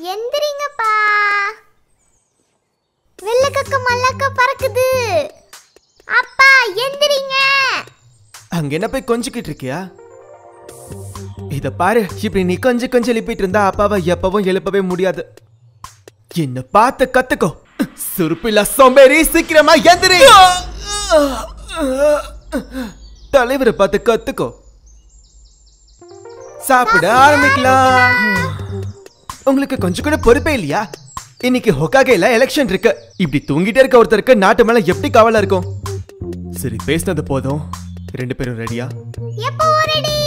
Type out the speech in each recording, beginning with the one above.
எந்திரிங்கப்பா வெள்ளக்கக்க மல்லக்க பறக்குது அப்பா எந்திரிங்க அங்க என்ன போய் கொஞ்சிக்கிட்டு இருக்கியா இத பாரு இப்படி நீ கொஞ்சம் கொஞ்சம் எழுப்பிட்டு இருந்தா அப்பாவை எப்பவும் எழுப்பவே முடியாது என்ன பார்த்து கத்துக்கோ சுருப்பில்லா சோம்பேறி சீக்கிரமா எந்திரி தலைவரை பார்த்து கத்துக்கோ சாப்பிட ஆரம்பிக்கலாம் உங்களுக்கு கொஞ்சம் கூட பொறுப்பே இல்லையா இன்னைக்கு ஹொக்காகேல எலெக்ஷன் இருக்கு இப்படி தூங்கிட்டே இருக்க ஒருத்தருக்கு நாட்டு மேல எப்படி கவலை இருக்கும் சரி பேசினது போதும் ரெண்டு பேரும் ரெடியா எப்போ ரெடி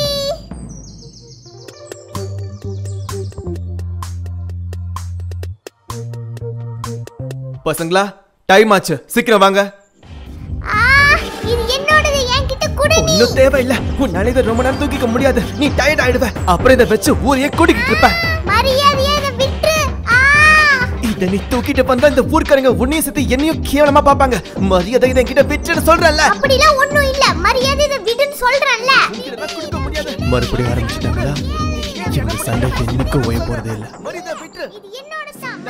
பசங்களா டைம் ஆச்சு சீக்கிரம் வாங்க ஆ இது என்னோடது என்கிட்ட குடு நீ ஒன்னும் தேவையில்ல உன்னால இதை ரொம்ப நேரம் தூக்கிக்க முடியாது நீ டயர்ட் ஆயிடுவ அப்புறம் இதை வச்சு ஊரையே கூட்டிக்கிட்டு இருப்ப மரியாதையா இதை விட்டு ஆ இத நீ தூக்கிட்டு வந்தா இந்த ஊர்க்காரங்க உன்னையும் சேர்த்து என்னையும் கேவலமா பாப்பாங்க மரியாதை இதை என்கிட்ட விட்டுன்னு சொல்றேன்ல அப்படிலாம் ஒண்ணும் இல்ல மரியாதை இதை விடுன்னு சொல்றேன்ல மறுபடியும் ஆரம்பிச்சிட்டாங்களா இந்த சண்டைக்கு என்னைக்கும் ஓய போறதே இல்ல இது என்னோட தான்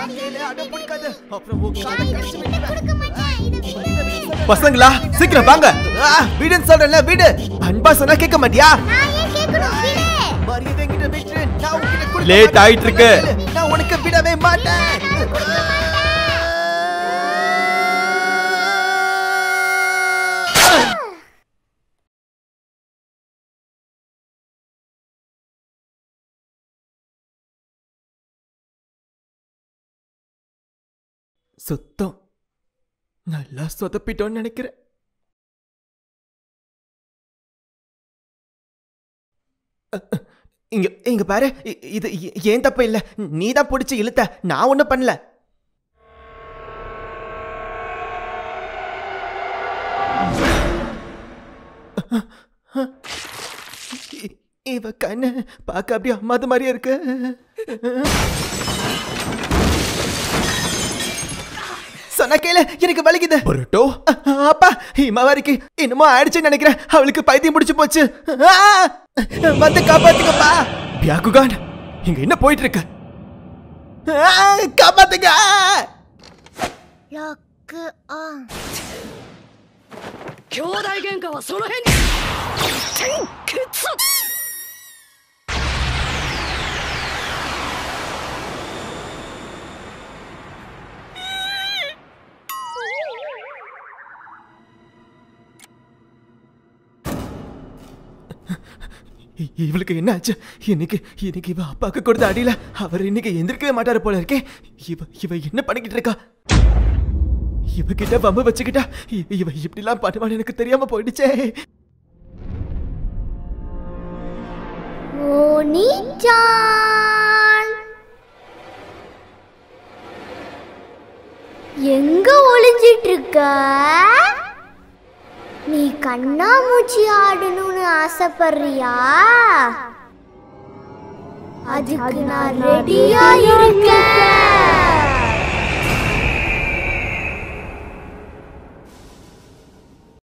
கொடுக்க பசங்களா சீக்கிரம் வாங்க ஆ, வீடுன்னு சொல்றேன்ல வீடு அன்பா சொன்னா கேட்க மாட்டியா நான் ஏன் கேட்கணும் விடு மரியாதை என்கிட்ட விட்டு நான் உன்கிட்ட கொடுக்க லேட் ஆயிட்டு இருக்கு நான் உனக்கு விடவே மாட்டேன் சுத்தம் நல்லா சொதப்பிட்டோன்னு நினைக்கிறேன் அ, அ, இங்க இங்க பாரு இ- இது இ- ஏன் தப்பு இல்ல நீ தான் பிடிச்சி இழுத்த நான் ஒண்ணும் பண்ணல இ- இவ கண்ணு பார்க்க அப்படியே அம்மாது மாதிரியே இருக்கு சொன்ன கேளு எனக்கு வலிக்குது பொருட்டோ அப்பா இமாவாரிக்கு என்னமோ ஆயிடுச்சுன்னு நினைக்கிறேன் அவளுக்கு பைத்தியம் முடிச்சு போச்சு ஆ! வந்து காப்பாத்துங்கப்பா பியாகுகான் இங்க என்ன போயிட்டு இருக்க ஆ, காப்பாத்துங்க லாக்கு ஆ 兄弟喧嘩はその辺に天決 இ- இவளுக்கு என்னாச்சு இன்னைக்கு இன்னைக்கு இவ அப்பாக்கு கொடுத்த அடியில அவர் இன்னைக்கு எந்திரிக்கவே மாட்டாரு போல இருக்கே இவ இவ என்ன பண்ணிக்கிட்டு இருக்கா இவகிட்ட வம்பு வச்சுக்கிட்டா இ- இவ இப்படிலாம் பண்ணுவான்னு எனக்கு தெரியாம போயிடுச்சே ஓனிச்சான் எங்க ஒளிஞ்சிட்டு இருக்க நீ கண்ணாமூச்சி ஆடணும்னு ஆசைப்படுறியா அதுக்கு நான் ரெடியா இருக்கேன்